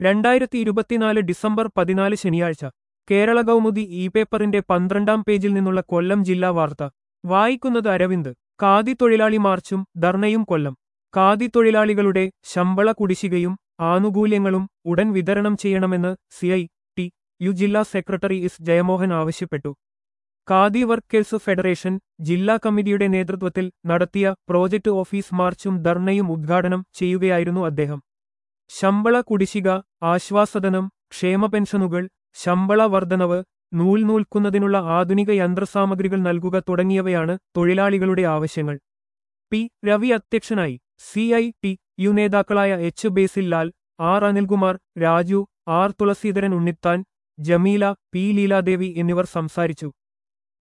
രണ്ടായിരത്തി ഇരുപത്തിനാല് ഡിസംബർ പതിനാല് ശനിയാഴ്ച കേരള കൗമുദി ഇ പേപ്പറിന്റെ പന്ത്രണ്ടാം പേജിൽ നിന്നുള്ള കൊല്ലം ജില്ലാ വാർത്ത വായിക്കുന്നത് അരവിന്ദ് ഖാദി തൊഴിലാളി മാർച്ചും ധർണയും കൊല്ലം ഖാദി തൊഴിലാളികളുടെ ശമ്പള കുടിശ്ശികയും ആനുകൂല്യങ്ങളും ഉടൻ വിതരണം ചെയ്യണമെന്ന് സിഐ ടി യു ജില്ലാ സെക്രട്ടറി എസ് ജയമോഹൻ ആവശ്യപ്പെട്ടു ഖാദി വർക്കേഴ്സ് ഫെഡറേഷൻ ജില്ലാ കമ്മിറ്റിയുടെ നേതൃത്വത്തിൽ നടത്തിയ പ്രോജക്ട് ഓഫീസ് മാർച്ചും ധർണയും ഉദ്ഘാടനം ചെയ്യുകയായിരുന്നു അദ്ദേഹം ശമ്പള കുടിശ്ശിക ആശ്വാസധനം ക്ഷേമ പെൻഷനുകൾ ശമ്പള വർധനവ് നൂൽ നൂൽക്കുന്നതിനുള്ള ആധുനിക യന്ത്രസാമഗ്രികൾ നൽകുക തുടങ്ങിയവയാണ് തൊഴിലാളികളുടെ ആവശ്യങ്ങൾ പി രവി അധ്യക്ഷനായി സി ഐ ടി യു നേതാക്കളായ H Basil Lal R Anilkumar Raju R Thulaseedharan Unnithan Jameela P Leeladevi എന്നിവർ സംസാരിച്ചു